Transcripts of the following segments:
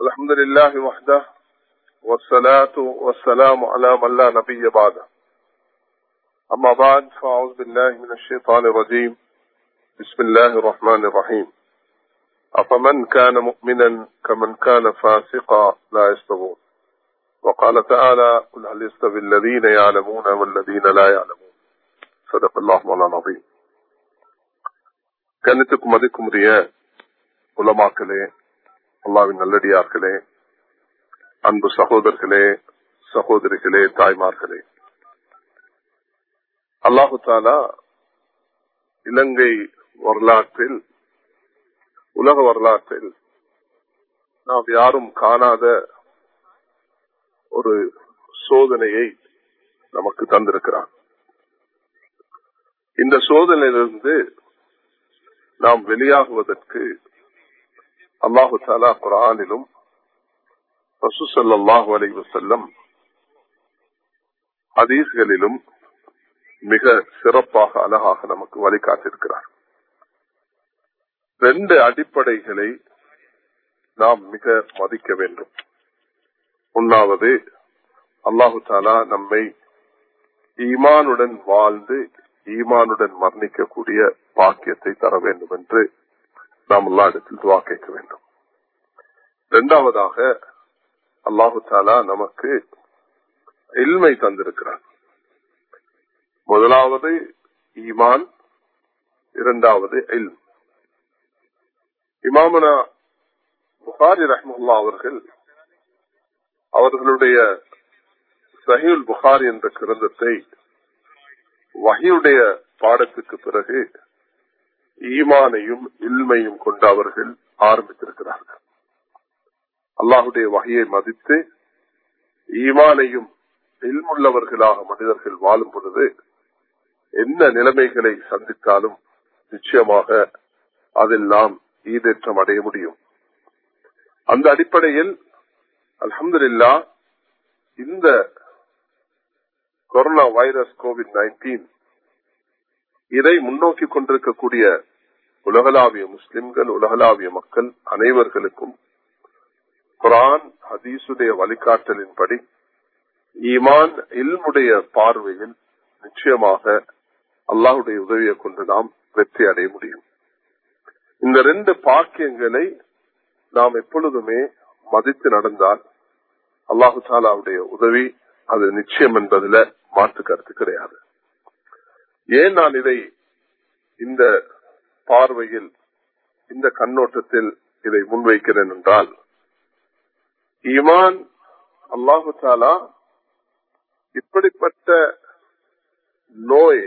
الحمد لله وحده والصلاة والسلام على من لا نبي بعده أما بعد فأعوذ بالله من الشيطان الرجيم بسم الله الرحمن الرحيم أفمن كان مؤمنا كمن كان فاسقا لا يستوون وقال تعالى قل هل يستوي الذين يعلمون والذين لا يعلمون صدق الله مولانا العظيم கண்ணித்துக்கும் மதிக்கும் உரிய உலமாக்களே அல்லாவின் நல்லடியார்களே அன்பு சகோதரர்களே சகோதரிகளே தாய்மார்களே அல்லாஹு தாலா இலங்கை வரலாற்றில் உலக வரலாற்றில் நாம் யாரும் காணாத ஒரு சோதனையை நமக்கு தந்திருக்கிறார் இந்த சோதனையிலிருந்து நாம் வெளியாகுவதற்கு அல்லாஹு தாலா குரானிலும் ரசூசல்லாஹு அலைஹி வஸல்லம் ஹதீஸ்களிலும் மிக சிறப்பாக அழகாக நமக்கு வழிகாட்டிருக்கிறார் ரெண்டு அடிப்படைகளை நாம் மிக மதிக்க வேண்டும் ஒன்னாவது அல்லாஹு தாலா நம்மை ஈமானுடன் வாழ்ந்து ஈமானுடன் மரணிக்கக்கூடிய பாக்கியத்தை தர வேண்டும் என்று நாம் எல்லா இடத்தில் துவா கேட்க வேண்டும் இரண்டாவதாக அல்லாஹு தாலா நமக்கு இல்மை தந்திருக்கிறார் முதலாவது ஈமான் இரண்டாவது இல் இமாமனா புகாரி ரஹ்முல்லா அவர்கள் அவர்களுடைய சஹீல் புகாரி என்ற கிரந்தத்தை வகையுடைய பாடத்துக்கு பிறகு ஈமானையும் இல்மையும் கொண்டு அவர்கள் ஆரம்பித்திருக்கிறார்கள் அல்லாஹுடைய வகையை மதித்து ஈமானையும் இல்முள்ளவர்களாக மனிதர்கள் வாழும் பொழுது என்ன நிலைமைகளை சந்தித்தாலும் நிச்சயமாக அதெல்லாம் ஈடேற்றம் அடைய முடியும் அந்த அடிப்படையில் அலமதுல்லா இந்த கொரோனா வைரஸ் கோவிட் நைன்டீன் இதை முன்னோக்கி கொண்டிருக்கக்கூடிய உலகளாவிய முஸ்லிம்கள் உலகளாவிய மக்கள் அனைவர்களுக்கும் குரான் ஹதீசுடைய வழிகாட்டலின்படி ஈமான் இல்முடைய பார்வையில் நிச்சயமாக அல்லாஹுடைய உதவியை கொண்டு நாம் வெற்றி அடைய முடியும் இந்த ரெண்டு பாக்கியங்களை நாம் எப்பொழுதுமே மதித்து நடந்தால் அல்லாஹு தாலாவுடைய உதவி அது நிச்சயம் என்பதுல மாற்று கருத்து கிடையாது ஏன் நான் இதை இந்த பார்வையில் இந்த கண்ணோட்டத்தில் இதை முன்வைக்கிறேன் என்றால் ஈமான் அல்லாஹு தாலா இப்படிப்பட்ட நோய்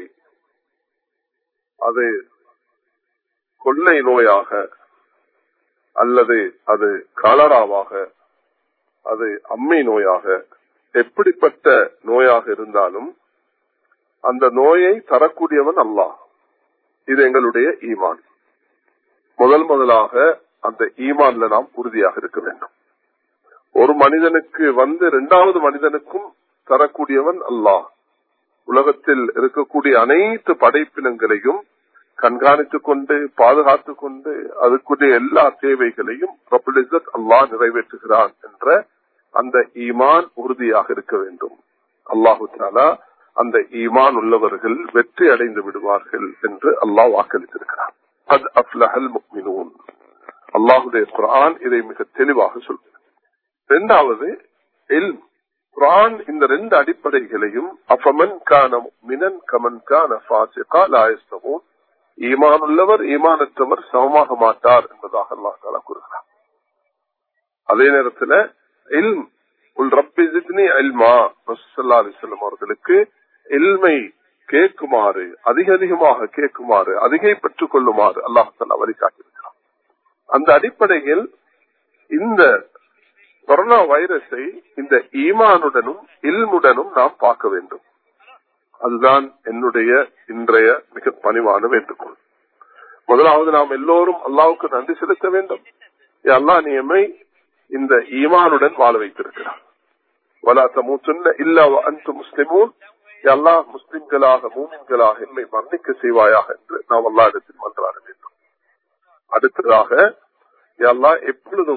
அது கொள்ளை நோயாக அல்லது அது காலராவாக அது அம்மை நோயாக எப்படிப்பட்ட நோயாக இருந்தாலும் அந்த நோயை தரக்கூடியவன் அல்லாஹ் இது எங்களுடைய ஈமான் முதல் முதலாக அந்த ஈமான்ல நாம் உறுதியாக இருக்க வேண்டும் ஒரு மனிதனுக்கு வந்து இரண்டாவது மனிதனுக்கும் தரக்கூடியவன் அல்லாஹ் உலகத்தில் இருக்கக்கூடிய அனைத்து படைப்பினங்களையும் கண்காணித்துக் கொண்டு பாதுகாத்துக் கொண்டு அதுக்குரிய எல்லா தேவைகளையும் அல்லாஹ் நிறைவேற்றுகிறான் என்ற அந்த ஈமான் உறுதியாக இருக்க வேண்டும் அல்லாஹு தாலா அந்த ஈமான் உள்ளவர்கள் வெற்றி அடைந்து விடுவார்கள் என்று அல்லாஹ் வாக்களித்திருக்கிறார் அது அஃப்லஹல் முக்மினூன் அல்லாஹுடைய குரான் இதை மிக தெளிவாக சொல்கிறது இரண்டாவது குரான் இந்த ரெண்டு அடிப்படைகளையும் அஃபமன் கான மினன் கமன் கான ஃபாசிகா லாயஸ்தமும் ஈமான் உள்ளவர் ஈமானற்றவர் சமமாக மாட்டார் என்பதாக அல்லாஹ் தாலா கூறுகிறார் அதே நேரத்தில் இல்ம் உல் ரப்பி ஜித்னி இல்மா ரசூலுல்லாஹி அலைஹி வஸல்லம் அவர்களுக்கு இல்மை கேட்குமாறு அதிக அதிகமாக கேட்குமாறு அதிகை பெற்றுக் கொள்ளுமாறு அல்லாஹ் தாலா வழிகாட்டியிருக்கிறார் அந்த அடிப்படையில் இந்த கொரோனா வைரஸை இந்த ஈமானுடனும் இல்முடனும் நாம் பார்க்க வேண்டும் அதுதான் என்னுடைய இன்றைய மிக பணிவான வேண்டுகோள் முதலாவது நாம் எல்லோரும் அல்லாவுக்கு நன்றி செலுத்த வேண்டும் அல்லா நியமை இந்த ஈமானுடன் வாழ வைத்திருக்கிறார் வலா தமூத்துன்ன இல்லா அன்பு முஸ்லிமூன் எல்லா முஸ்லிம்களாக மூமின்களாக என்னை மன்னிக்க செய்வாயாக என்று நாம் அல்லா இடத்தில் மன்றாட வேண்டும் அடுத்ததாக எல்லா எப்பொழுதும்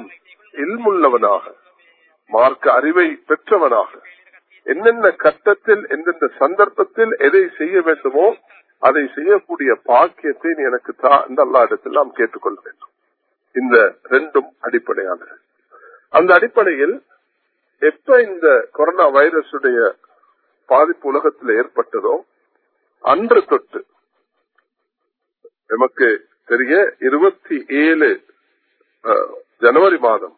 இல்முள்ளவனாக மார்க்க அறிவை பெற்றவனாக என்னென்ன கட்டத்தில் எந்தெந்த சந்தர்ப்பத்தில் எதை செய்ய வேண்டுமோ அதை செய்யக்கூடிய பாக்கியத்தை நீ எனக்கு தா இந்த அல்லா இடத்தில் நாம் கேட்டுக்கொள்ள வேண்டும் இந்த ரெண்டும் அடிப்படையானது அந்த அடிப்படையில் எப்ப இந்த கொரோனா வைரஸுடைய பாதிப்பு உலகத்தில் ஏற்பட்டதோ அன்று தொட்டு நமக்கு தெரிய இருபத்தி ஏழு ஜனவரி மாதம்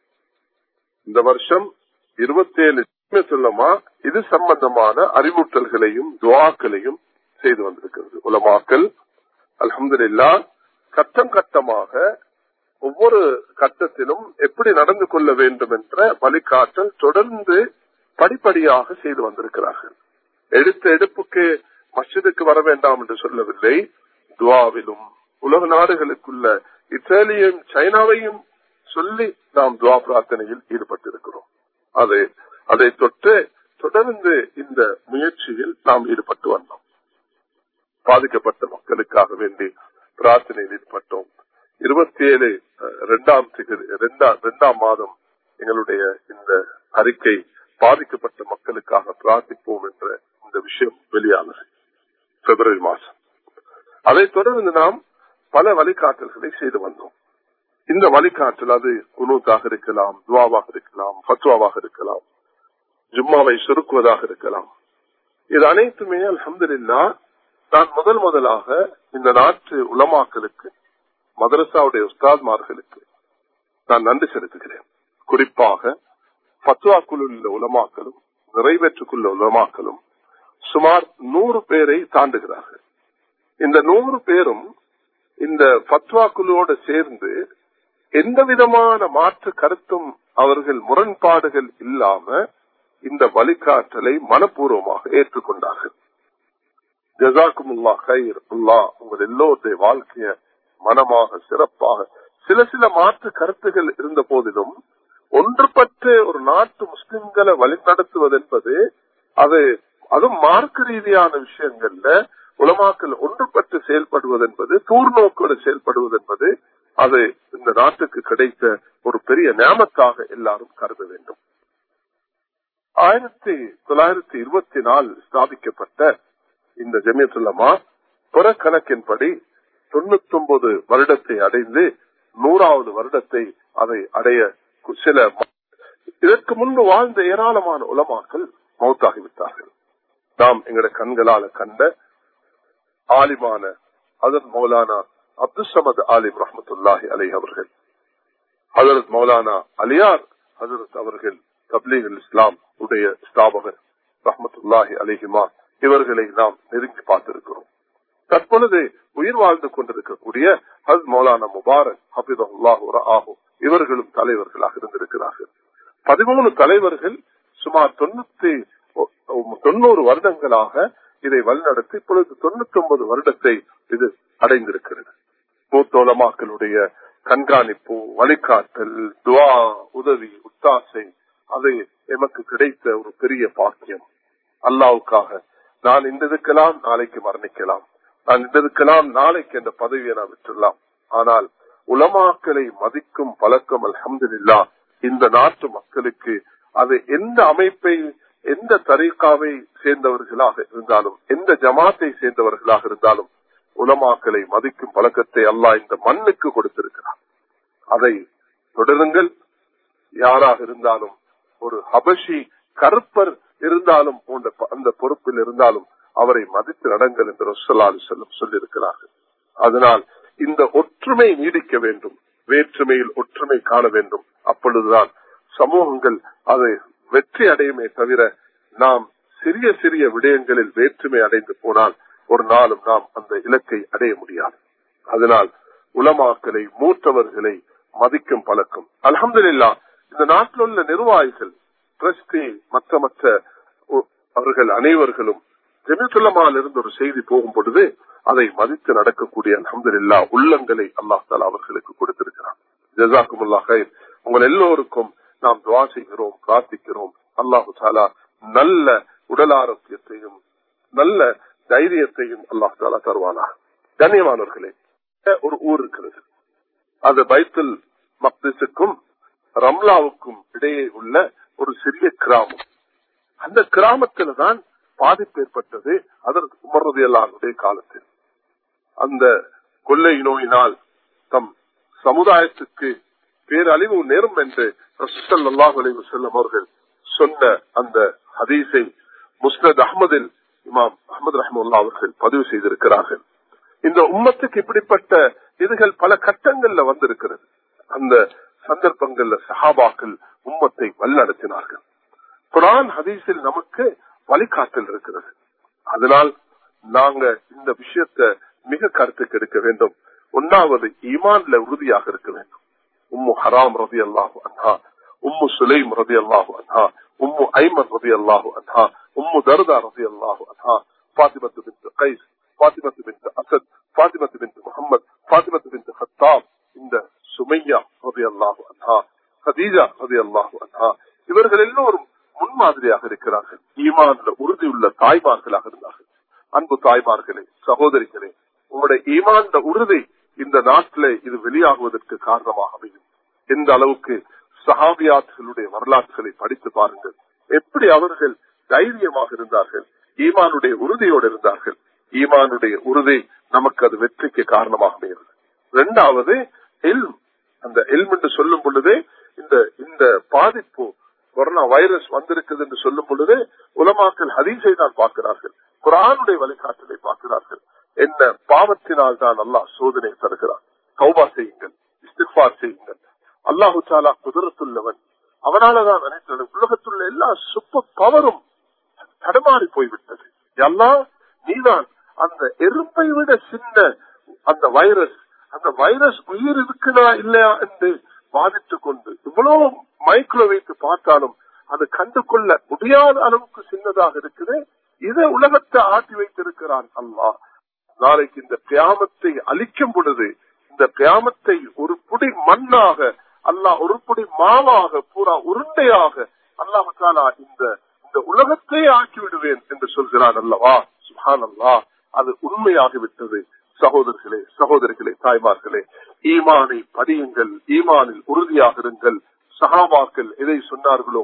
இந்த வருஷம் இருபத்தி ஏழு சொல்லமா இது சம்பந்தமான அறிவுறுத்தல்களையும் துவாக்களையும் செய்து வந்திருக்கிறது உலமாக்கல் அலமதுல்லா கட்டம் கட்டமாக ஒவ்வொரு கட்டத்திலும் எப்படி நடந்து கொள்ள வேண்டும் என்ற வழிகாட்டல் தொடர்ந்து படிப்படியாக செய்து வந்திருக்கிறார்கள் எடுத்த எடுப்புக்கு மஸ்ஜிதுக்கு வர வேண்டாம் என்று சொல்லவில்லை துவாவிலும் உலக நாடுகளுக்குள்ள இத்தாலியும் சைனாவையும் சொல்லி நாம் துவா பிரார்த்தனையில் ஈடுபட்டிருக்கிறோம் அது அதை தொட்டு தொடர்ந்து இந்த முயற்சியில் நாம் ஈடுபட்டு வந்தோம் பாதிக்கப்பட்ட மக்களுக்காக வேண்டி பிரார்த்தனையில் ஈடுபட்டோம் இருபத்தி ஏழு இரண்டாம் இரண்டாம் மாதம் எங்களுடைய இந்த அறிக்கை பாதிக்கப்பட்ட மக்களுக்காக பிரார்த்திப்போம் என்ற இந்த விஷயம் வெளியானது பிப்ரவரி மாசம் அதைத் தொடர்ந்து நாம் பல வழிகாட்டல்களை செய்து வந்தோம் இந்த வழிகாட்டல் அது குனூத்தாக இருக்கலாம் துவாவாக இருக்கலாம் பத்வாவாக இருக்கலாம் ஜும்மாவை சுருக்குவதாக இருக்கலாம் இது அனைத்துமே அலமதுல்லா நான் முதல் முதலாக இந்த நாட்டு உலமாக்களுக்கு மதரசாவுடைய உஸ்தாத்மார்களுக்கு நான் நன்றி செலுத்துகிறேன் குறிப்பாக பத்வாக்குள் உள்ள உலமாக்களும் நிறைவேற்றுக்குள்ள உலமாக்களும் சுமார் நூறு பேரை தாண்டுகிறார்கள் இந்த நூறு பேரும் இந்த பத்வா குழுவோடு சேர்ந்து எந்த விதமான மாற்று கருத்தும் அவர்கள் முரண்பாடுகள் இல்லாம இந்த வழிகாட்டலை மனப்பூர்வமாக ஏற்றுக்கொண்டார்கள் ஜசாக்குமுல்லா கயிர் அல்லா உங்கள் எல்லோருடைய வாழ்க்கைய மனமாக சிறப்பாக சில சில மாற்று கருத்துகள் இருந்த போதிலும் ஒன்றுபட்டு ஒரு நாட்டு முஸ்லிம்களை வழிநடத்துவது என்பது அது அதுவும் மார்க்க ரீதியான விஷயங்கள்ல உலமாக்கள் ஒன்றுபட்டு செயல்படுவது என்பது தூர்நோக்கோடு செயல்படுவது என்பது அது இந்த நாட்டுக்கு கிடைத்த ஒரு பெரிய நியமத்தாக எல்லாரும் கருத வேண்டும் ஆயிரத்தி தொள்ளாயிரத்தி இருபத்தி நாலு ஸ்தாபிக்கப்பட்ட இந்த ஜமியத்துல்லமா புறக்கணக்கின்படி தொண்ணூத்தி ஒன்பது வருடத்தை அடைந்து நூறாவது வருடத்தை அதை அடைய சில இதற்கு முன்பு வாழ்ந்த ஏராளமான உலமாக்கள் மௌத்தாகிவிட்டார்கள் நாம் எங்களுடைய கண்களால கண்ட ஆலிமான அதன் மௌலானா அப்துல் சமத் ஆலிம் ரஹமத்துல்லாஹி அலை அவர்கள் ஹசரத் மௌலானா அலியார் ஹசரத் அவர்கள் தப்லீக் இஸ்லாம் உடைய ஸ்தாபகர் ரஹமத்துல்லாஹி அலிஹிமா இவர்களை நாம் நெருங்கி பார்த்திருக்கிறோம் தற்பொழுது உயிர் வாழ்ந்து கொண்டிருக்கக்கூடிய ஹஸ் மௌலானா முபாரக் ஹபிதுல்லாஹு ஆகும் இவர்களும் தலைவர்களாக இருந்திருக்கிறார்கள் பதிமூணு தலைவர்கள் சுமார் தொண்ணூத்தி தொண்ணூறு வருடங்களாக இதை வழிநடத்தி இப்பொழுது தொண்ணூத்தி ஒன்பது வருடத்தை இது அடைந்திருக்கிறது மூத்தோலமாக்களுடைய கண்காணிப்பு வழிகாட்டல் துவா உதவி உத்தாசை அது எமக்கு கிடைத்த ஒரு பெரிய பாக்கியம் அல்லாவுக்காக நான் இந்த இதுக்கெல்லாம் நாளைக்கு மரணிக்கலாம் நான் இந்த இதுக்கெல்லாம் நாளைக்கு என்ற பதவியை நான் விட்டுடலாம் ஆனால் உலமாக்களை மதிக்கும் பழக்கம் அலமதுல்லா இந்த நாட்டு மக்களுக்கு அது எந்த அமைப்பை எந்த தரீக்காவை சேர்ந்தவர்களாக இருந்தாலும் எந்த ஜமாத்தை சேர்ந்தவர்களாக இருந்தாலும் உலமாக்களை மதிக்கும் பழக்கத்தை அல்லாஹ் இந்த மண்ணுக்கு கொடுத்திருக்கிறார் அதை தொடருங்கள் யாராக இருந்தாலும் ஒரு ஹபஷி கருப்பர் இருந்தாலும் போன்ற அந்த பொறுப்பில் இருந்தாலும் அவரை மதித்து நடங்கள் என்று ரசலாலு செல்லும் சொல்லியிருக்கிறார்கள் அதனால் இந்த ஒற்றுமை நீடிக்க வேண்டும் வேற்றுமையில் ஒற்றுமை காண வேண்டும் அப்பொழுதுதான் சமூகங்கள் அதை வெற்றி அடையுமே தவிர நாம் சிறிய சிறிய விடயங்களில் வேற்றுமை அடைந்து போனால் ஒரு நாளும் நாம் அந்த இலக்கை அடைய முடியாது அதனால் உலமாக்களை மூத்தவர்களை மதிக்கும் பழக்கம் அலமதுல்லா இந்த நாட்டில் உள்ள நிர்வாகிகள் டிரஸ்டி மற்ற மற்ற அவர்கள் அனைவர்களும் ஜெமிசுல்லமால் இருந்து ஒரு செய்தி போகும் பொழுது அதை மதித்து நடக்கக்கூடிய அலமதுல்லா உள்ளங்களை அல்லாஹ் தாலா அவர்களுக்கு கொடுத்திருக்கிறார் ஜசாக்குமுல்லா ஹைர் உங்கள் எல்லோருக்கும் நாம் துவா செய்கிறோம் பிரார்த்திக்கிறோம் அல்லாஹு தாலா நல்ல உடல் ஆரோக்கியத்தையும் நல்ல தைரியத்தையும் அல்லாஹ் தாலா தருவானா கண்ணியமானவர்களே ஒரு ஊர் இருக்கிறது அது பைத்துல் மக்திசுக்கும் ரம்லாவுக்கும் இடையே உள்ள ஒரு சிறிய கிராமம் அந்த கிராமத்துல தான் பாதிப்பு ஏற்பட்டது அதற்கு உமர்றது எல்லாருடைய காலத்தில் அந்த கொள்ளை நோயினால் தம் சமுதாயத்துக்கு பேரழிவு நேரும் என்று ரசூலுல்லாஹி அலைஹி வஸல்லம் அவர்கள் சொன்ன அந்த ஹதீஸை முஸ்னத் அஹமதில் இமாம் அஹமது ரஹமுல்லா அவர்கள் பதிவு செய்திருக்கிறார்கள் இந்த உம்மத்துக்கு இப்படிப்பட்ட இதுகள் பல கட்டங்கள்ல வந்திருக்கிறது அந்த சந்தர்ப்பங்கள்ல சஹாபாக்கள் உம்மத்தை வழிநடத்தினார்கள் குரான் ஹதீஸில் நமக்கு வழிகாட்டல் இருக்கிறது அதனால் நாங்க இந்த விஷயத்த மிக கருத்துக்கு எடுக்க வேண்டும் ஒன்னாவது ஈமான்ல உறுதியாக இருக்க வேண்டும் உம்மு ஹராம் ரதி அல்லாஹு அன்ஹா உம்மு சுலைம் ரதி அல்லாஹு அன்ஹா உம்மு ஐமன் ரதி அல்லாஹு அன்ஹா உம்மு தர்தா ரதி அல்லாஹு அன்ஹா பாத்திமத்து பின் கைஸ் பாத்திமத்து பின் அசத் பாத்திமத்து பின் முகமது பாத்திமத்து பின் ஹத்தாப் இந்த சுமையா ரதி அல்லாஹு அன்ஹா ஹதீஜா ரதி அல்லாஹு அன்ஹா இவர்கள் எல்லோரும் முன்மாதிரியாக இருக்கிறார்கள் ஈமான்ல உறுதியுள்ள தாய்மார்களாக இருந்தார்கள் அன்பு தாய்மார்களே சகோதரிகளே உங்களுடைய ஈமான்ல உறுதி இந்த நாட்டில இது வெளியாகுவதற்கு காரணமாக அமையும் எந்த அளவுக்கு சஹாபியாத்துகளுடைய வரலாற்றுகளை படித்து பாருங்கள் எப்படி அவர்கள் தைரியமாக இருந்தார்கள் ஈமானுடைய உறுதியோடு இருந்தார்கள் ஈமானுடைய உறுதி நமக்கு அது வெற்றிக்கு காரணமாக அமைகிறது இரண்டாவது எல்ம் அந்த எல்ம் என்று சொல்லும் பொழுதே இந்த இந்த பாதிப்பு கொரோனா வைரஸ் வந்திருக்குது என்று சொல்லும் பொழுது உலமாக்கள் ஹதீஸை தான் பார்க்கிறார்கள் குரானுடைய வழிகாட்டலை பார்க்கிறார்கள் என்ன பாவத்தினால் தான் அல்லாஹ் சோதனை தருகிறார் கௌபா செய்யுங்கள் இஸ்திஃபார் செய்யுங்கள் அல்லாஹு தாலா குதிரத்துள்ளவன் அவனாலதான் நினைத்தது உலகத்துள்ள எல்லா சுப்ப பவரும் தடுமாறி போய்விட்டது எல்லாம் நீதான் அந்த எறும்பை விட சின்ன அந்த வைரஸ் அந்த வைரஸ் உயிர் இருக்குதா இல்லையா என்று பாதித்துக் கொண்டு இவ்வளவு மைக்ரோ வைத்து பார்த்தாலும் அது கண்டு கொள்ள முடியாத அளவுக்கு சின்னதாக இருக்குது இதை உலகத்தை ஆட்டி வைத்திருக்கிறான் அல்லாஹ் நாளைக்கு இந்த கியாமத்தை அழிக்கும் பொழுது இந்த கியாமத்தை ஒரு புடி மண்ணாக அல்லாஹ் ஒரு புடி மாவாக பூரா உருண்டையாக அல்லாஹாலா இந்த இந்த உலகத்தையே ஆக்கி விடுவேன் என்று சொல்கிறான் அல்லவா சுஹான் அல்லா அது உண்மையாகிவிட்டது சகோதரர்களே சகோதரிகளே தாய்மார்களே ஈமானை படியுங்கள் ஈமானில் உறுதியாக இருங்கள் சகாபாக்கள் எதை சொன்னார்களோ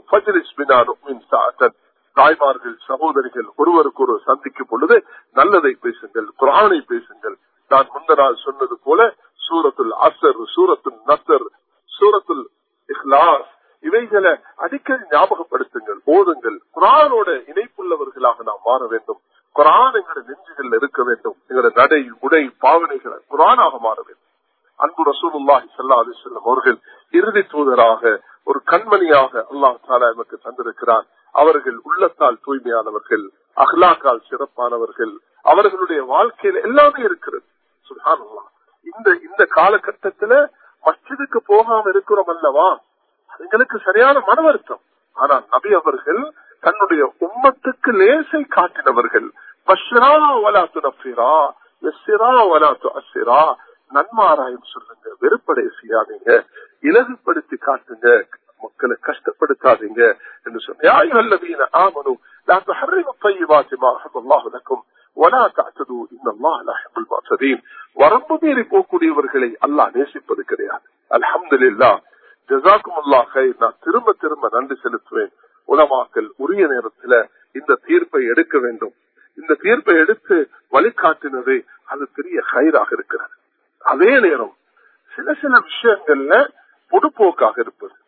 தாய்மார்கள் சகோதரிகள் ஒருவருக்கு ஒரு சந்திக்கும் பொழுது நல்லதை பேசுங்கள் குரானை பேசுங்கள் நான் முந்த நாள் சொன்னது போல சூரத்துல் அசர் சூரத்துல் நசர் சூரத்துல் இஹ்லாஸ் இவைகளை அடிக்கடி ஞாபகப்படுத்துங்கள் ஓதுங்கள் குரானோட இணைப்புள்ளவர்களாக நாம் மாற வேண்டும் குரான் எங்களோட நெஞ்சுகள் இருக்க வேண்டும் எங்களோட நடை உடை பாவனைகளை குரானாக மாற வேண்டும் அன்பு ரசூலுல்லாஹி சல்லா அலி சொல்லம் அவர்கள் இறுதி தூதராக ஒரு கண்மணியாக அல்லாஹ் தாலா எமக்கு தந்திருக்கிறான் அவர்கள் உள்ளத்தால் தூய்மையானவர்கள் அஹ்லாக்கால் சிறப்பானவர்கள் அவர்களுடைய வாழ்க்கையில எல்லாமே இருக்கிறது சுல்ஹான் இந்த இந்த காலகட்டத்துல மஸ்ஜிதுக்கு போகாம இருக்கிறோம் அல்லவா எங்களுக்கு சரியான மன வருத்தம் ஆனால் நபி அவர்கள் தன்னுடைய உம்மத்துக்கு லேசை காட்டினவர்கள் பஷ்ரா வலாத்து நஃபிரா எஸ்ஸிரா வலாத்து அஸ்ஸிரா நன்மாராயம் சொல்லுங்க வெறுப்படைய செய்யாதீங்க இலகுப்படுத்தி காட்டுங்க மக்களை கஷ்டப்படுத்தாதீங்க என்று சொன்ன ஆமனு لا تحرموا الطيبات ما أحب الله لكم ولا تعتدوا إن الله لا يحب المعتدين வரம்பு மீறி போகக்கூடியவர்களை அல்லாஹ் நேசிப்பது கிடையாது அல்ஹம்துலில்லா ஜசாக்கும் அல்லா கை நான் திரும்ப திரும்ப நன்றி செலுத்துவேன் உலமாக்கல் உரிய நேரத்துல இந்த தீர்ப்பை எடுக்க வேண்டும் இந்த தீர்ப்பை எடுத்து வழிகாட்டினது அது பெரிய கயிறாக இருக்கிறது அதே நேரம் சில சில விஷயங்கள்ல பொடுப்போக்காக இருப்பது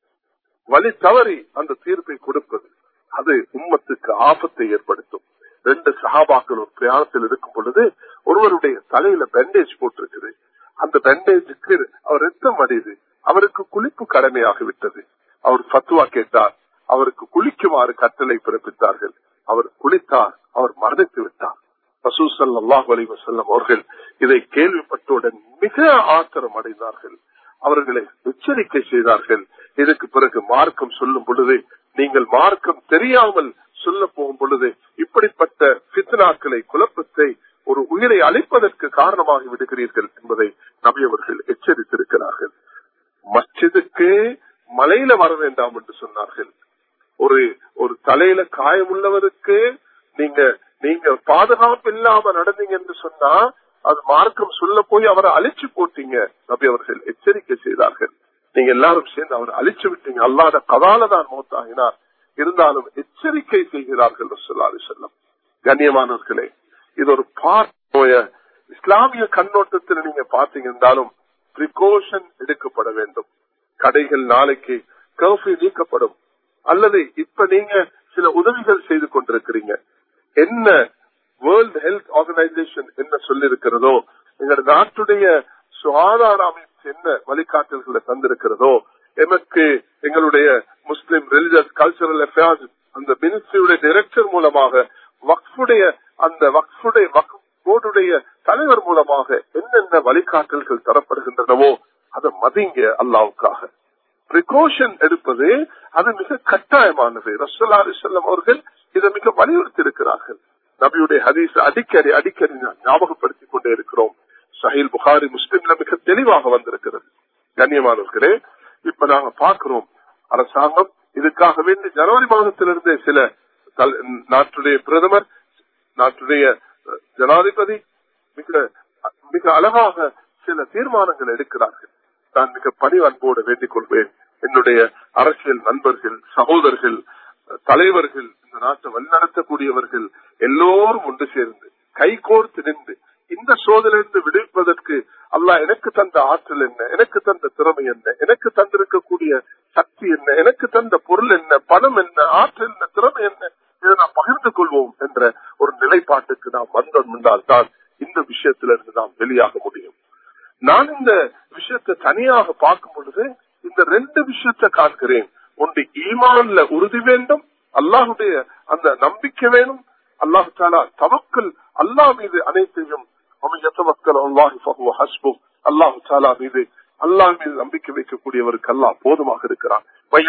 வழி தவறி அந்த தீர்ப்பை கொடுப்பது அது உம்மத்துக்கு ஆபத்தை ஏற்படுத்தும் ரெண்டு சகாபாக்கள் ஒரு பிரயாணத்தில் இருக்கும் பொழுது ஒருவருடைய தலையில பேண்டேஜ் போட்டிருக்குது அந்த பேண்டேஜுக்கு அவர் ரத்தம் அடையுது அவருக்கு குளிப்பு கடமையாகி விட்டது அவர் பத்துவா கேட்டார் அவருக்கு குளிக்குமாறு கட்டளை பிறப்பித்தார்கள் அவர் குளித்தார் அவர் மரணித்து விட்டார் ரசூசல் அல்லாஹ் அலி வசல்லம் அவர்கள் இதை கேள்விப்பட்டவுடன் மிக ஆத்திரம் அடைந்தார்கள் அவர்களை எச்சரிக்கை செய்தார்கள் இதுக்கு பிறகு மார்க்கம் சொல்லும் பொழுது நீங்கள் மார்க்கம் தெரியாமல் சொல்ல போகும் பொழுது இப்படிப்பட்ட பித்னாக்களை குழப்பத்தை ஒரு உயிரை அழிப்பதற்கு காரணமாகி விடுகிறீர்கள் என்பதை நபி அவர்கள் எச்சரித்திருக்கிறார்கள் மஸ்ஜிதுக்கு மலையில வர வேண்டாம் என்று சொன்னார்கள் ஒரு ஒரு தலையில காயமுள்ளவருக்கு நீங்க நீங்க பாதுகாப்பு இல்லாம நடந்தீங்க என்று சொன்னா அது மார்க்கம் சொல்ல போய் அவரை அழிச்சு போட்டீங்க நபி அவர்கள் எச்சரிக்கை செய்தார்கள் நீங்க எல்லாரும் சேர்ந்து அவர் அழிச்சு விட்டீங்க அல்லாத கதால தான் மௌத்தாகினார் இருந்தாலும் எச்சரிக்கை செய்கிறார்கள் சொல்லாது செல்லம் கண்ணியமானவர்களே இது ஒரு பார்வைய இஸ்லாமிய கண்ணோட்டத்தில் நீங்க பாத்தீங்க இருந்தாலும் பிரிகாஷன் எடுக்கப்பட வேண்டும் கடைகள் நாளைக்கு கர்ஃபியூ நீக்கப்படும் அல்லது இப்ப நீங்க சில உதவிகள் செய்து கொண்டிருக்கிறீங்க என்ன வேர்ல்ட் ஹெல்த் ஆர்கனைசேஷன் என்ன சொல்லிருக்கிறதோ எங்களோட நாட்டுடைய சுகாதார அமைப்பு என்ன வழிகாட்டல்களை தந்திருக்கிறதோ எமக்கு எங்களுடைய முஸ்லிம் ரிலிஜியஸ் கல்ச்சரல் அஃபேர்ஸ் அந்த மினிஸ்ட்ரியுடைய டைரக்டர் மூலமாக வக்ஃபுடைய அந்த வக்ஃபுடைய போர்டுடைய தலைவர் மூலமாக என்னென்ன வழிகாட்டல்கள் தரப்படுகின்றனவோ அதை மதிங்க அல்லாவுக்காக பிரிகாஷன் எடுப்பது அது மிக கட்டாயமானது ரசோல்லா செல்லம் அவர்கள் இதை மிக வலியுறுத்தி இருக்கிறார்கள் நபியுடைய ஹதீஸ் அடிக்கடி அடிக்கடி ஞாபகப்படுத்திக் கொண்டே இருக்கிறோம் சஹில் புகாரி முஸ்லிம்ல மிக தெளிவாக வந்திருக்கிறது கண்ணியமானவர்களே இப்ப நாங்க பார்க்கிறோம் அரசாங்கம் இதுக்காக வேண்டி ஜனவரி மாதத்திலிருந்தே சில நாட்டுடைய பிரதமர் நாட்டுடைய ஜனாதிபதி மிக மிக அழகாக சில தீர்மானங்கள் எடுக்கிறார்கள் நான் மிக பணி அன்போடு வேண்டிக் கொள்வேன் என்னுடைய அரசியல் நண்பர்கள் சகோதரர்கள் தலைவர்கள் இந்த நாட்டை வழிநடத்தக்கூடியவர்கள் எல்லோரும் ஒன்று சேர்ந்து கைகோர்த்து நின்று இந்த சோதனையிலிருந்து விடுவிப்பதற்கு அல்லாஹ் எனக்கு தந்த ஆற்றல் என்ன எனக்கு தந்த திறமை என்ன எனக்கு தந்திருக்கக்கூடிய சக்தி என்ன எனக்கு தந்த பொருள் என்ன பணம் என்ன ஆற்றல் என்ன திறமை என்ன இதை நாம் பகிர்ந்து கொள்வோம் என்ற ஒரு நிலைப்பாட்டுக்கு நாம் வந்தோம் என்றால் தான் இந்த விஷயத்திலிருந்து நாம் வெளியாக முடியும் நான் இந்த விஷயத்தை தனியாக பார்க்கும் பொழுது இந்த ரெண்டு விஷயத்தை காண்கிறேன் ஒன்று ஈமான்ல உறுதி வேண்டும் அல்லாஹுடைய அந்த நம்பிக்கை வேணும் அல்லாஹு தாலா தவக்கல் அல்லாஹ் மீது அனைத்தையும் மக்கள் அல்லாஹு தாலா மீது அல்லாஹ் மீது நம்பிக்கை வைக்கக்கூடியவருக்கு அல்லாஹ் போதுமாக இருக்கிறான்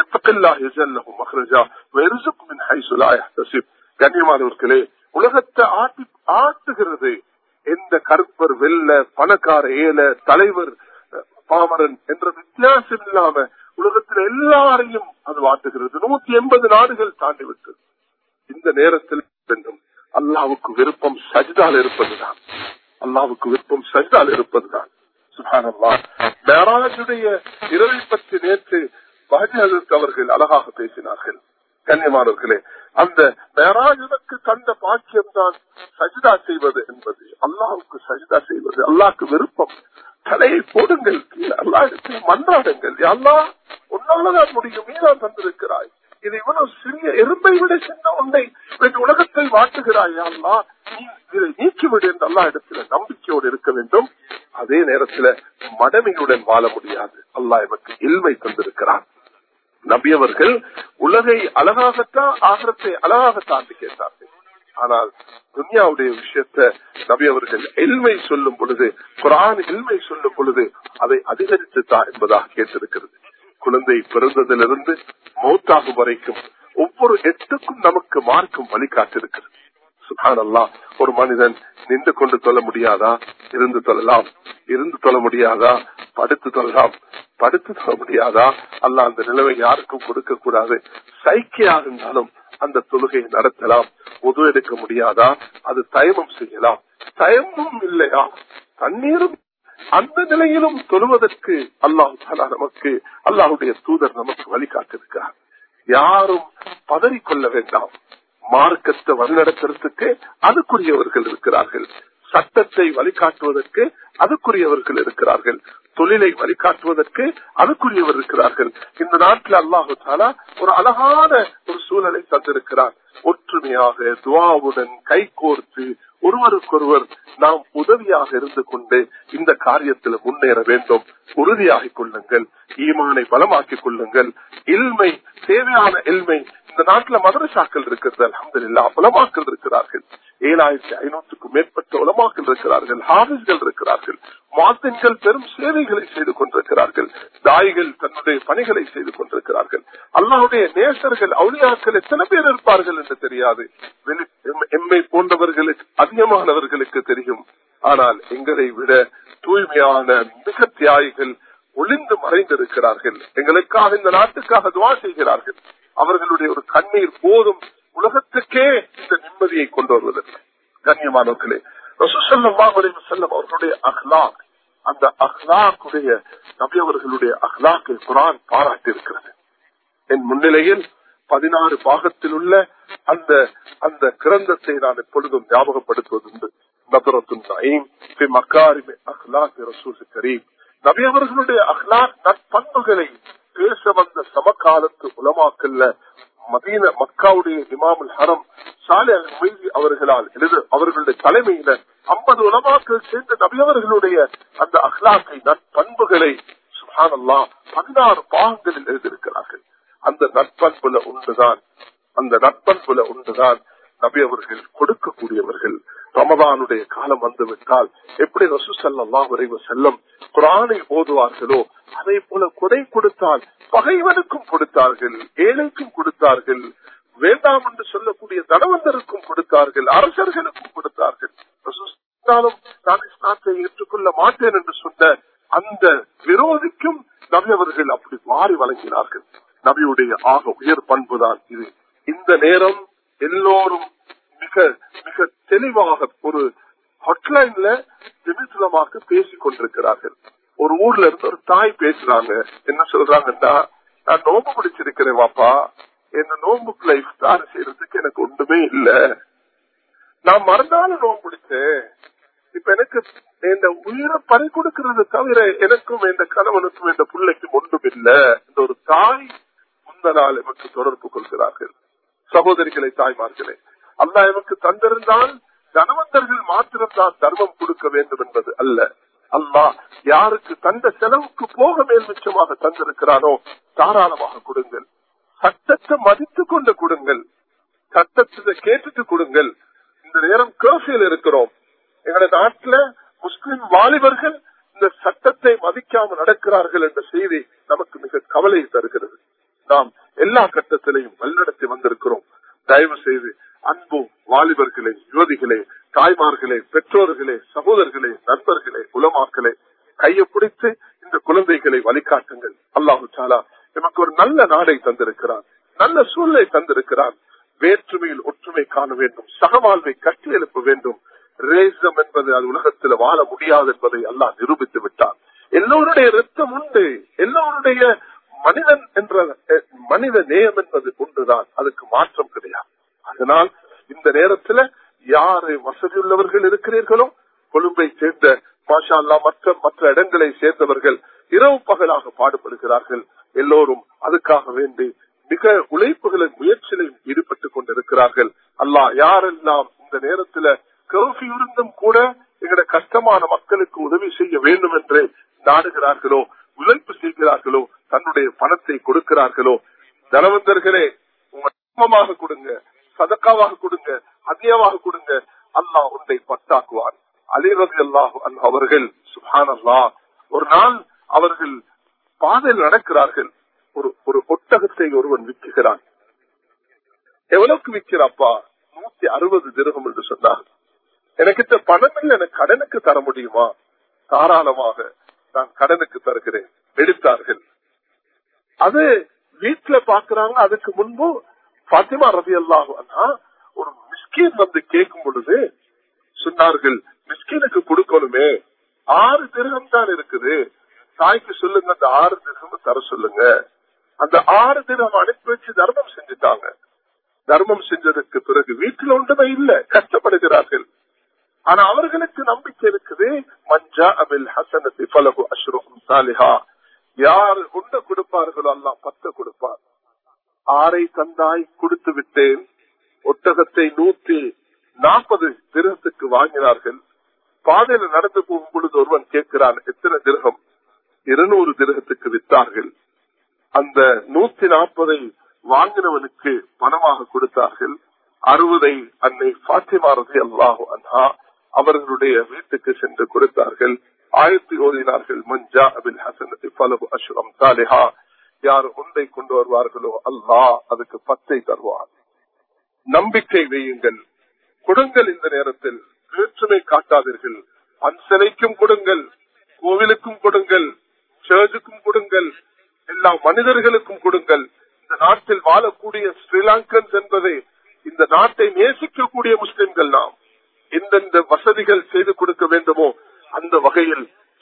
கண்ணியமானவர்களே உலகத்தை ஆட்டி ஆட்டுகிறது எந்த கருப்பர் வெல்ல பணக்கார ஏல தலைவர் பாமரன் என்ற வித்தியாசம் இல்லாம உலகத்தில் எல்லாரையும் அது வாட்டுகிறது நூத்தி எண்பது நாடுகள் தாண்டி விட்டது இந்த நேரத்தில் வேண்டும் அல்லாவுக்கு விருப்பம் சஜிதால் இருப்பதுதான் அல்லாவுக்கு விருப்பம் சஜிதால் இருப்பதுதான் மேராஜுடைய இரவை பற்றி நேற்று பாஜக அவர்கள் அழகாக பேசினார்கள் கண்ணியமானவர்களே அந்த மேராஜனுக்கு தந்த பாக்கியம் தான் சஜிதா செய்வது என்பது அல்லாவுக்கு சஜிதா செய்வது அல்லாவுக்கு விருப்பம் தலையை போடுங்கள் அல்லா இடத்தில் மன்றாடுங்கள் அல்லா உன்னாலதான் முடியும் நீதான் தந்திருக்கிறாய் இது இவ்வளவு சிறிய எறும்பை விட சின்ன ஒன்றை உலகத்தை வாட்டுகிறாய் அல்லா நீ இதை நீக்கிவிடு என்று அல்லா இடத்துல நம்பிக்கையோடு இருக்க வேண்டும் அதே நேரத்துல மடமையுடன் வாழ முடியாது அல்லாஹ் எமக்கு இல்மை தந்திருக்கிறான் நபியவர்கள் உலகை அழகாகத்தான் ஆகரத்தை அழகாகத்தான் கேட்டார்கள் ஆனால் துன்யாவுடைய விஷயத்த நபி அவர்கள் எல்மை சொல்லும் பொழுது குரான் எல்மை சொல்லும் பொழுது அதை அதிகரித்துத்தான் என்பதாக கேட்டிருக்கிறது குழந்தை பிறந்ததிலிருந்து மௌத்தாகும் வரைக்கும் ஒவ்வொரு எட்டுக்கும் நமக்கு மார்க்கும் வழிகாட்டிருக்கிறது சுகான் அல்லா ஒரு மனிதன் நின்று கொண்டு தொல்ல முடியாதா இருந்து தொழலாம் இருந்து தொழ முடியாதா படுத்து தொழலாம் படுத்து தொழ முடியாதா அல்ல அந்த நிலைமை யாருக்கும் கொடுக்க கூடாது சைக்கியாக இருந்தாலும் அந்த தொழுகையை நடத்தலாம் உது எடுக்க முடியாதா அது தயமம் செய்யலாம் தயமும் இல்லையா தண்ணீரும் அந்த நிலையிலும் தொழுவதற்கு அல்லாஹு நமக்கு அல்லாஹுடைய தூதர் நமக்கு வழிகாட்டிருக்கிறார் யாரும் பதறிக்கொள்ள வேண்டாம் மார்க்கத்தை வழிநடத்துறதுக்கு அதுக்குரியவர்கள் இருக்கிறார்கள் சட்டத்தை வழிகாட்டுவதற்கு அதுக்குரியவர்கள் இருக்கிறார்கள் தொழிலை வழிகாட்டுவதற்கு அதுக்குரியவர் இருக்கிறார்கள் இந்த நாட்டில் அல்லாஹு தாலா ஒரு அழகான ஒரு சூழலை தந்திருக்கிறார் ஒற்றுமையாக துவாவுடன் கைகோர்த்து ஒருவருக்கொருவர் நாம் உதவியாக இருந்து கொண்டு இந்த காரியத்தில் முன்னேற வேண்டும் உறுதியாகிக் கொள்ளுங்கள் ஈமானை பலமாக்கிக் கொள்ளுங்கள் இல்மை தேவையான இல்மை இந்த நாட்டுல மதரசாக்கள் இருக்கிறது அலமது இல்லா உலமாக்கள் இருக்கிறார்கள் ஏழாயிரத்தி ஐநூற்றுக்கும் மேற்பட்ட உலமாக்கள் இருக்கிறார்கள் ஹாபிஸ்கள் இருக்கிறார்கள் மாத்தன்கள் பெரும் சேவைகளை செய்து கொண்டிருக்கிறார்கள் தாய்கள் தன்னுடைய பணிகளை செய்து கொண்டிருக்கிறார்கள் அல்லாவுடைய நேசர்கள் அவுளியாக்கள் எத்தனை பேர் இருப்பார்கள் என்று தெரியாது எம்மை போன்றவர்களுக்கு அதிகமானவர்களுக்கு தெரியும் ஆனால் எங்களை விட தூய்மையான மிக தியாகிகள் ஒளிந்து மறைந்திருக்கிறார்கள் எங்களுக்காக இந்த நாட்டுக்காக துவா செய்கிறார்கள் அவர்களுடைய ஒரு கண்ணீர் போதும் உலகத்துக்கே இந்த நிம்மதியை கொண்டு வருவதற்கு கண்ணியமானவர்களே ரசூசல்லாம் செல்லம் அவர்களுடைய அஹ்லாக் அந்த அஹ்லாக்குடைய நபி அவர்களுடைய அஹ்லாக்கை குரான் பாராட்டி இருக்கிறது என் முன்னிலையில் பதினாறு பாகத்தில் உள்ள அந்த அந்த கிரந்தத்தை நான் எப்பொழுதும் ஞாபகப்படுத்துவதுண்டு நபி அவர்களுடைய அஹ்லாக் நற்பண்புகளை பேச வந்த சமகாலத்து உலமாக்கல்ல மதீன மக்காவுடைய இமாமுல் ஹரம் சாலை மொய்தி அவர்களால் எழுத அவர்களுடைய தலைமையில ஐம்பது உலமாக்கள் சேர்ந்த நபியவர்களுடைய அந்த அஹ்லாக்கை நற்பண்புகளை சுஹானல்லா பதினாறு பாகங்களில் எழுதியிருக்கிறார்கள் அந்த நற்பண்புல உண்டுதான் அந்த நற்பண்புல உண்டுதான் நபி அவர்கள் கொடுக்கக்கூடியவர்கள் ரமதானுடைய காலம் வந்துவிட்டால் எப்படி ரசூசல்லா வரைவு செல்லம் குரானை ஓதுவார்களோ அதே போல கொடை கொடுத்தால் பகைவனுக்கும் கொடுத்தார்கள் ஏழைக்கும் கொடுத்தார்கள் வேண்டாம் என்று சொல்லக்கூடிய தனவந்தருக்கும் கொடுத்தார்கள் அரசர்களுக்கும் கொடுத்தார்கள் நான் இஸ்லாத்தை ஏற்றுக்கொள்ள மாட்டேன் என்று சொன்ன அந்த விரோதிக்கும் நபி அவர்கள் அப்படி மாறி வழங்கினார்கள் நபியுடைய ஆக உயர் பண்புதான் இது இந்த நேரம் எல்லோரும் மிக மிக தெளிவாக ஒரு ஹாட்லைன்ல திமிசுலமாக பேசிக் கொண்டிருக்கிறார்கள் ஒரு ஊர்ல இருந்து ஒரு தாய் பேசுறாங்க என்ன சொல்றாங்கன்னா நான் நோம்பு பிடிச்சிருக்கிறேன் வாப்பா என்ன நோம்புக்குள்ள இஃப்தார் செய்யறதுக்கு எனக்கு ஒன்றுமே இல்ல நான் மறந்தாலும் நோம்பு பிடிச்சேன் இப்ப எனக்கு இந்த உயிரை பறி கொடுக்கறது தவிர எனக்கும் இந்த கணவனுக்கும் இந்த பிள்ளைக்கும் ஒன்றும் இல்ல இந்த ஒரு தாய் முந்த நாள் எமக்கு தொடர்பு கொள்கிறார்கள் சகோதரிகளை தாய்மார்களே அல்லா எமக்கு தந்திருந்தால் தனவந்தர்கள் மாத்திரம்தான் தர்மம் கொடுக்க வேண்டும் என்பது அல்ல அல்லா யாருக்கு தந்த செலவுக்கு போக மேல் மிச்சமாக தந்திருக்கிறானோ தாராளமாக கொடுங்கள் சட்டத்தை மதித்து கொண்டு கொடுங்கள் சட்டத்தை கேட்டுட்டு கொடுங்கள் இந்த நேரம் கேர்ஃபியில் இருக்கிறோம் எங்களுடைய நாட்டுல முஸ்லிம் வாலிபர்கள் இந்த சட்டத்தை மதிக்காமல் நடக்கிறார்கள் என்ற செய்தி நமக்கு மிக கவலை தருகிறது நாம் எல்லா கட்டத்திலையும் வழிநடத்தி வந்திருக்கிறோம் தயவு செய்து அன்பு வாலிபர்களே யுவதிகளே தாய்மார்களே பெற்றோர்களே சகோதரர்களே நண்பர்களே உலமாக்களே கையை பிடித்து இந்த குழந்தைகளை வழிகாட்டுங்கள் அல்லாஹு சாலா நமக்கு ஒரு நல்ல நாடை தந்திருக்கிறான் நல்ல சூழ்நிலை தந்திருக்கிறான் வேற்றுமையில் ஒற்றுமை காண வேண்டும் சகவாழ்வை கட்டி எழுப்ப வேண்டும் ரேசம் என்பது அது உலகத்தில் வாழ முடியாது என்பதை அல்லாஹ் நிரூபித்து விட்டான் எல்லோருடைய ரத்தம் உண்டு எல்லோருடைய மனிதன் என்ற மனித நேயம் என்பது ஒன்றுதான் அதுக்கு மாற்றம் கிடையாது அதனால் இந்த நேரத்துல யாரு வசதியுள்ளவர்கள் இருக்கிறீர்களோ கொழும்பை சேர்ந்த மாஷா அல்லா மற்ற மற்ற இடங்களை சேர்ந்தவர்கள் இரவு பகலாக பாடுபடுகிறார்கள் எல்லோரும் அதுக்காக வேண்டி மிக உழைப்புகளின் முயற்சியிலும் ஈடுபட்டுக் கொண்டிருக்கிறார்கள் அல்லாஹ் யாரெல்லாம் இந்த நேரத்துல கருஃபி இருந்தும் கூட எங்கட கஷ்டமான மக்களுக்கு உதவி செய்ய வேண்டும் என்று நாடுகிறார்களோ உழைப்பு செய்கிறார்களோ தன்னுடைய பணத்தை கொடுக்கிறார்களோ தனவந்தர்களே உங்க கொடுங்க சதக்காவாக கொடுங்க அதிகமாக கொடுங்க அல்லாஹ் உன்னை பத்தாக்குவார் அலிரதி அல்லாஹ் அவர்கள் சுஹான் அல்லா ஒரு நாள் அவர்கள் பாதையில் நடக்கிறார்கள் ஒரு ஒரு ஒட்டகத்தை ஒருவன் விற்கிறான் எவ்வளவுக்கு விற்கிறாப்பா நூத்தி அறுபது திருகம் என்று சொன்னார் எனக்கிட்ட பணம் இல்லை எனக்கு கடனுக்கு தர முடியுமா தாராளமாக நான் கடனுக்கு தருகிறேன் எடுத்தார்கள் அது வீட்டுல பாக்குறாங்க அதுக்கு முன்பு பாத்திமா ரவி அல்லாஹா ஒரு மிஸ்கீன் வந்து கேட்கும் பொழுது சொன்னார்கள் மிஸ்கீனுக்கு கொடுக்கணுமே ஆறு திருகம் தான் இருக்குது தாய்க்கு சொல்லுங்க அந்த ஆறு திருகம் தர சொல்லுங்க அந்த ஆறு தினம் அனுப்பி வச்சு தர்மம் செஞ்சுட்டாங்க தர்மம் செஞ்சதுக்கு பிறகு வீட்டில் ஒன்றுமே இல்ல கஷ்டப்படுகிறார்கள் ஆனா அவர்களுக்கு நம்பிக்கை இருக்குது மஞ்சா அபில் ஹசனத்தி பலகு அஷ்ரும் சாலிஹா யார் உண்ட கொடுப்பார்களோ எல்லாம் பத்த கொடுப்பார் ஆரை தந்தாய் கொடுத்து விட்டேன் ஒட்டகத்தை நூத்தி நாற்பது திருகத்துக்கு வாங்கினார்கள் பாதையில நடந்து போகும் பொழுது ஒருவன் கேட்கிறான் எத்தனை திருகம் இருநூறு திருகத்துக்கு வித்தார்கள் அந்த நூத்தி நாற்பதை வாங்கினவனுக்கு பணமாக கொடுத்தார்கள் அறுபதை அன்னை பாத்திமாரதி அல்லாஹு அன்ஹா அவர்களுடைய வீட்டுக்கு சென்று கொடுத்தார்கள் ஆயிரத்தி ஓதினார்கள் மஞ்சா அபில் ஹசனத்தி பலவு அஷ்ரம் சாலிஹா யார் ஒன்றை கொண்டு வருவார்களோ அல்லாஹ் அதுக்கு பத்தை தருவார் நம்பிக்கை வையுங்கள் கொடுங்கள் இந்த நேரத்தில் வேற்றுமை காட்டாதீர்கள் அன்சலைக்கும் கொடுங்கள் கோவிலுக்கும் கொடுங்கள் சர்ச்சுக்கும் கொடுங்கள் எல்லா மனிதர்களுக்கும் கொடுங்கள் இந்த நாட்டில் வாழக்கூடிய ஸ்ரீலங்கன்ஸ் என்பதை இந்த நாட்டை நேசிக்கக்கூடிய முஸ்லிம்கள் நாம் எந்தெந்த வசதிகள் செய்து கொடுக்க வேண்டுமோ அந்த வகையில்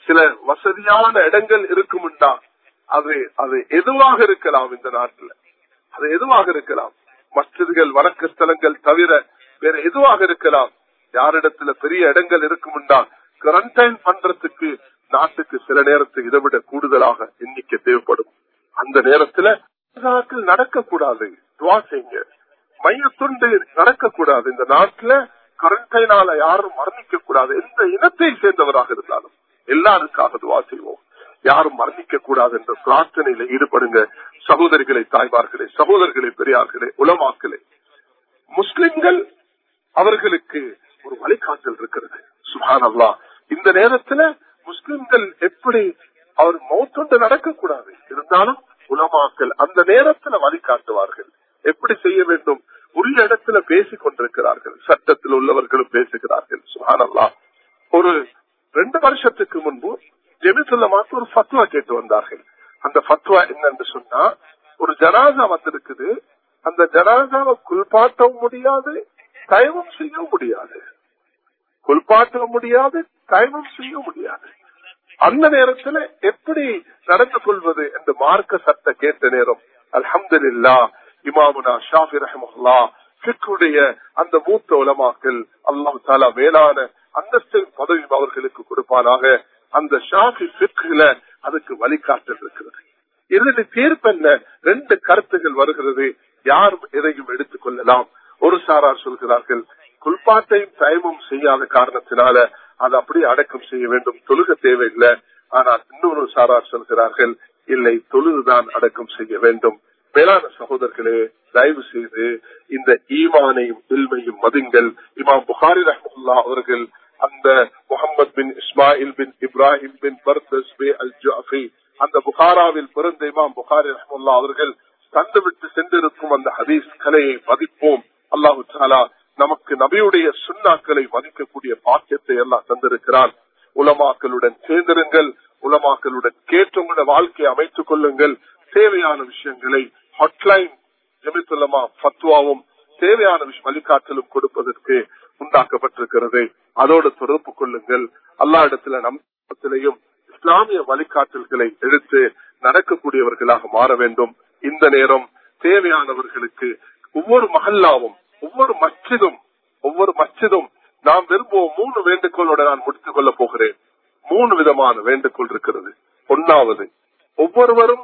சில வசதியான இடங்கள் இருக்கும்டா அது அது எதுவாக இருக்கலாம் இந்த நாட்டுல அது எதுவாக இருக்கலாம் மஸ்ஜிதுகள் வணக்க ஸ்தலங்கள் தவிர வேற எதுவாக இருக்கலாம் யாரிடத்துல பெரிய இடங்கள் இருக்கும்டா குவாரண்டைன் பண்றதுக்கு நாட்டுக்கு சில நேரத்துக்கு இதை விட கூடுதலாக எண்ணிக்கை தேவைப்படும் அந்த நேரத்துல நடக்கக்கூடாது துவா செய்யுங்க மையத்துண்டு நடக்கக்கூடாது இந்த நாட்டுல குவாரண்டைனால யாரும் மரணிக்க கூடாது எந்த இனத்தை சேர்ந்தவராக இருந்தாலும் எல்லாருக்காக துவா செய்வோம் யாரும் மரணிக்க கூடாது என்ற பிரார்த்தனையில ஈடுபடுங்க சகோதரிகளை தாய்மார்களே சகோதரர்களே பெரியார்களே உலமாக்களே முஸ்லிம்கள் அவர்களுக்கு ஒரு வழிகாட்டல் இருக்கிறது சுஹான் அல்லா இந்த நேரத்துல முஸ்லிம்கள் எப்படி அவர் மௌத்தொண்டு நடக்கக்கூடாது இருந்தாலும் உலமாக்கள் அந்த நேரத்துல வழிகாட்டுவார்கள் எப்படி செய்ய வேண்டும் உரிய இடத்துல பேசிக் கொண்டிருக்கிறார்கள் சட்டத்தில் உள்ளவர்களும் பேசுகிறார்கள் சுஹான் அல்லா ஒரு ரெண்டு வருஷத்துக்கு முன்பு ஜெமிசுல்லமாக்கு ஒரு ஃபத்வா கேட்டு வந்தார்கள் அந்த ஃபத்வா என்னன்னு சொன்னா ஒரு ஜனாசா வந்திருக்குது அந்த ஜனாசாவை குல்பாட்டவும் முடியாது தயவும் செய்ய முடியாது குல்பாட்டவும் முடியாது தயவும் செய்ய முடியாது அந்த நேரத்துல எப்படி நடந்து கொள்வது என்று மார்க்க சட்ட கேட்ட நேரம் அல்ஹம்துல்லா இமாமுனா ஷாஃபி ரஹமுல்லா பிக்குடைய அந்த மூத்த உலமாக்கள் அல்லாஹு தாலா மேலான அந்தஸ்தின் பதவி அவர்களுக்கு கொடுப்பானாக அந்த ஷாஃபி பிக்குல அதுக்கு வழிகாட்டல் இருக்கிறது இறுதி தீர்ப்பென்ன ரெண்டு கருத்துகள் வருகிறது யாரும் எதையும் எடுத்துக் கொள்ளலாம் ஒரு சாரார் சொல்கிறார்கள் குல்பாட்டையும் தயமும் செய்யாத காரணத்தினால அது அப்படியே அடக்கம் செய்ய வேண்டும் தொழுக தேவையில்லை ஆனால் இன்னொரு சாரார் சொல்கிறார்கள் இல்லை தொழுதுதான் அடக்கம் செய்ய வேண்டும் மேலான சகோதரர்களே தயவு செய்து இந்த ஈமானையும் இல்மையும் மதிங்கள் இமாம் புகாரி ரஹமுல்லா அவர்கள் அந்த முகமது பின் இஸ்மாயில் பின் இப்ராஹிம் பின் பர்தஸ் பே அல் ஜாஃபி அந்த புகாராவில் பிறந்த இமாம் புகாரி ரஹமுல்லா அவர்கள் தந்துவிட்டு சென்றிருக்கும் அந்த ஹதீஸ் கலையை மதிப்போம் அல்லாஹு தாலா நமக்கு நபியுடைய சுண்ணாக்களை மதிக்கக்கூடிய பாக்கியத்தை எல்லாம் தந்திருக்கிறான் உலமாக்களுடன் சேர்ந்திருங்கள் உலமாக்களுடன் கேட்டு உங்களோட வாழ்க்கையை அமைத்துக் கொள்ளுங்கள் தேவையான விஷயங்களை ஹாட்லைன் ஜெமித்துல்லமா ஃபத்வாவும் தேவையான வழிகாட்டலும் கொடுப்பதற்கு உண்டாக்கப்பட்டிருக்கிறது அதோடு தொடர்பு கொள்ளுங்கள் அல்லா இடத்துல நம்பத்திலையும் இஸ்லாமிய வழிகாட்டல்களை எடுத்து நடக்கக்கூடியவர்களாக மாற வேண்டும் இந்த நேரம் தேவையானவர்களுக்கு ஒவ்வொரு மகல்லாவும் ஒவ்வொரு மச்சிதும் ஒவ்வொரு மச்சிதும் நாம் விரும்புவோம் மூணு வேண்டுகோளோட நான் முடித்துக் கொள்ள போகிறேன் மூணு விதமான வேண்டுகோள் இருக்கிறது ஒன்னாவது ஒவ்வொருவரும்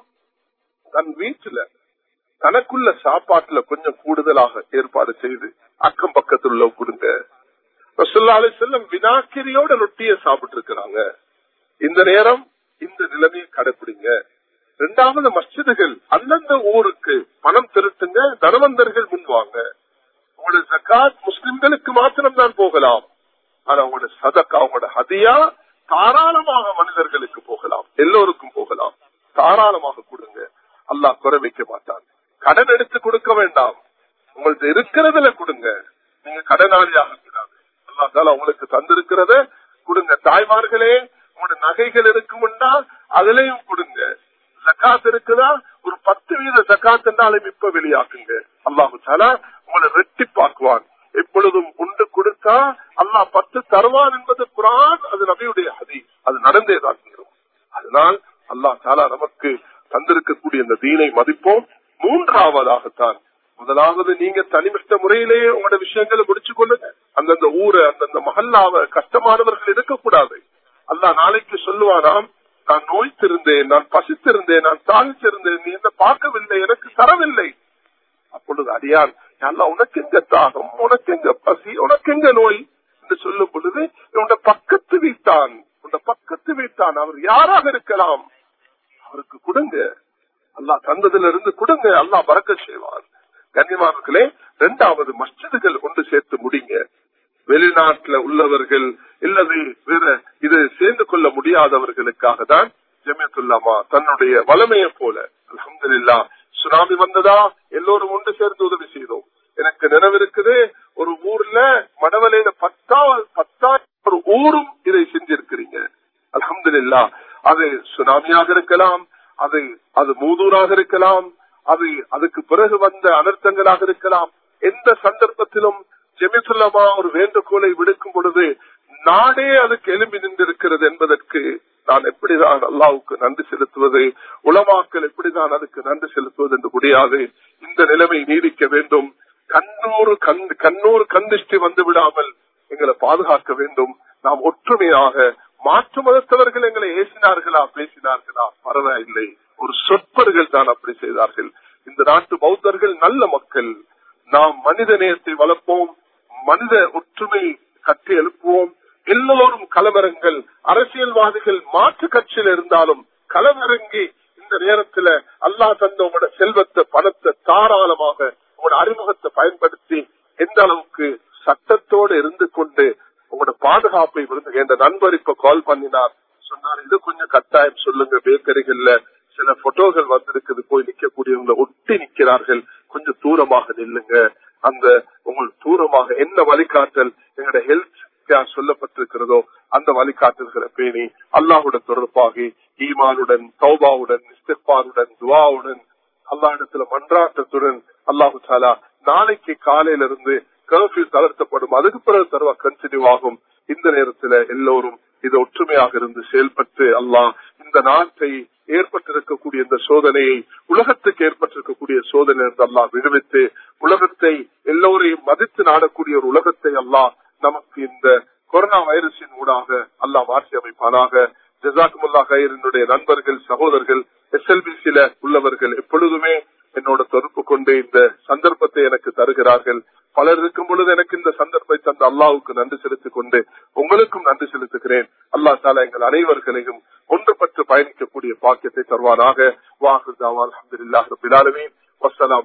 தன் வீட்டுல தனக்குள்ள சாப்பாட்டுல கொஞ்சம் கூடுதலாக ஏற்பாடு செய்து அக்கம் பக்கத்தில் உள்ள கொடுங்க ரசுல்லாலே செல்லம் வினாக்கிரியோட ரொட்டிய சாப்பிட்டு இருக்கிறாங்க இந்த நேரம் இந்த நிலைமையை கடைபிடிங்க இரண்டாவது மஸ்ஜிதுகள் அந்தந்த ஊருக்கு பணம் திருட்டுங்க தனவந்தர்கள் முன்வாங்க உங்களோட ஜக்காத் முஸ்லிம்களுக்கு மாத்திரம் தான் போகலாம் ஆனா உங்களோட சதக்கா உங்களோட ஹதியா தாராளமாக மனிதர்களுக்கு போகலாம் எல்லோருக்கும் போகலாம் தாராளமாக கொடுங்க அல்லாஹ் குறை வைக்க மாட்டான் கடன் எடுத்து கொடுக்க வேண்டாம் உங்கள்ட்ட இருக்கிறதுல கொடுங்க நீங்க கடனாளியாக கூடாது அல்லா தால உங்களுக்கு தந்திருக்கிறத கொடுங்க தாய்மார்களே உங்களோட நகைகள் இருக்கும்னா அதுலயும் கொடுங்க ஜக்காத் இருக்குதா ஒரு பத்து வீத ஜக்காத் என்றாலும் இப்ப வெளியாக்குங்க அல்லாஹு தாலா உங்களை ரெட்டிப்பாக்குவான் எப்பொழுதும் உண்டு கொடுத்தா அல்லாஹ் பத்து தருவான் என்பது குரான் அது நபியுடைய ஹதி அது நடந்தேதான் அதனால் அல்லாஹ் தாலா நமக்கு தந்திருக்கக்கூடிய இந்த தீனை மதிப்போம் மூன்றாவதாகத்தான் முதலாவது நீங்க தனிமிட்ட முறையிலேயே உங்களோட விஷயங்களை முடிச்சு கொள்ளுங்க அந்தந்த ஊரை அந்தந்த மகல்லாவ கஷ்டமானவர்கள் இருக்கக்கூடாது அல்லா நாளைக்கு சொல்லுவாராம் நான் நோய்த்திருந்தேன் நான் பசித்திருந்தேன் நான் தாழ்த்திருந்தேன் நீ என்ன பார்க்கவில்லை எனக்கு தரவில்லை அப்பொழுது அடியான் அல்லா உனக்கு எங்க தாகம் உனக்கு எங்க பசி உனக்கு எங்க நோய் என்று சொல்லும் பொழுது உன்னோட பக்கத்து வீட்டான் உன்னோட பக்கத்து வீட்டான் அவர் யாராக இருக்கலாம் அவருக்கு கொடுங்க அல்லா தந்ததுல இருந்து கொடுங்க அல்லா பறக்க செய்வான் கன்னிமார்களே இரண்டாவது மஸ்ஜிதுகள் ஒன்று சேர்த்து முடிங்க வெளிநாட்டுல உள்ளவர்கள் இல்லது வேற இது சேர்ந்து கொள்ள முடியாதவர்களுக்காக தான் ஜமியத்துல்லாமா தன்னுடைய வளமையை போல அலமதுல்லா சுனாமி வந்ததா எல்லோரும் ஒன்று சேர்ந்து உதவி செய்தோம் எனக்கு நினைவிருக்குது ஒரு ஊர்ல மடவலையில பத்தா பத்தாயிரம் ஒரு ஊரும் இதை செஞ்சிருக்கிறீங்க அலமதுல்லா அது சுனாமியாக இருக்கலாம் அது அது மூதூராக இருக்கலாம் அது அதுக்கு பிறகு வந்த அனர்த்தங்களாக இருக்கலாம் எந்த சந்தர்ப்பத்திலும் ஜெமிசுல்லமா ஒரு வேண்டுகோளை விடுக்கும் பொழுது நாடே அதுக்கு எழும்பி நின்றிருக்கிறது என்பதற்கு நான் எப்படிதான் அல்லாவுக்கு நன்றி செலுத்துவது உலமாக்கள் எப்படிதான் அதுக்கு நன்றி செலுத்துவது என்று முடியாது இந்த நிலைமை நீடிக்க வேண்டும் கண்ணூறு கண் கண்ணூறு கந்திஷ்டி வந்து விடாமல் எங்களை பாதுகாக்க வேண்டும் நாம் ஒற்றுமையாக மாற்று மதத்தவர்கள் எங்களை ஏசினார்களா பேசினார்களா பரவாயில்லை ஒரு சொற்பர்கள் தான் அப்படி செய்தார்கள் இந்த நாட்டு பௌத்தர்கள் நல்ல மக்கள் நாம் மனித நேயத்தை வளர்ப்போம் மனித ஒற்றுமை கட்டி எழுப்புவோம் எல்லோரும் கலவரங்கள் அரசியல்வாதிகள் மாற்று கட்சியில் இருந்தாலும் களமிறங்கி இந்த நேரத்துல அல்லா தந்த உங்களோட செல்வத்தை பணத்தை தாராளமாக உங்களோட அறிமுகத்தை பயன்படுத்தி எந்த அளவுக்கு சட்டத்தோடு இருந்து கொண்டு உங்களோட பாதுகாப்பை விருந்து என்ற நண்பர் இப்ப கால் பண்ணினார் சொன்னார் இது கொஞ்சம் கட்டாயம் சொல்லுங்க பேக்கரிகள்ல சில போட்டோகள் வந்திருக்குது போய் நிக்கக்கூடியவங்க ஒட்டி நிக்கிறார்கள் கொஞ்சம் தூரமாக நில்லுங்க அந்த உங்களுக்கு தூரமாக என்ன வழிகாட்டல் எங்களோட ஹெல்த் கேர் சொல்லப்பட்டிருக்கிறதோ அந்த வழிகாட்டல்களை பேணி அல்லாஹுட தொடர்பாகி ஈமானுடன் தௌபாவுடன் இஸ்திஃபாருடன் துவாவுடன் அல்லாஹிடத்துல மன்றாட்டத்துடன் அல்லாஹு சாலா நாளைக்கு காலையில இருந்து கர்ஃபியூ தளர்த்தப்படும் அதுக்கு பிறகு தருவா கன்டினியூ ஆகும் இந்த நேரத்துல எல்லோரும் இது ஒற்றுமையாக இருந்து செயல்பட்டு அல்லாஹ் இந்த நாட்டை ஏற்பட்டிருக்கக்கூடிய இந்த சோதனையை உலகத்துக்கு ஏற்பட்டிருக்கக்கூடிய சோதனை இருந்து அல்லாஹ் விடுவித்து உலகத்தை எல்லோரையும் மதித்து நாடக்கூடிய ஒரு உலகத்தை அல்லாஹ் நமக்கு இந்த கொரோனா வைரஸின் ஊடாக அல்லாஹ் மாற்றி அமைப்பானாக ஜசாக்குமுல்லா கயிறினுடைய நண்பர்கள் சகோதரர்கள் எஸ்எல்பிசியில உள்ளவர்கள் எப்பொழுதுமே என்னோட தொடர்பு கொண்டு இந்த சந்தர்ப்பத்தை எனக்கு தருகிறார்கள் பலர் இருக்கும் பொழுது எனக்கு இந்த சந்தர்ப்பத்தை தந்த அல்லாவுக்கு நன்றி செலுத்திக் கொண்டு உங்களுக்கும் நன்றி செலுத்துகிறேன் அல்லா தாலா எங்கள் அனைவர்களையும் ஒன்றுபட்டு பயணிக்கக்கூடிய பாக்கியத்தை தருவானாக வாஹு அலமதுல்லாஹ் ரபிலாலுமே வசலாம்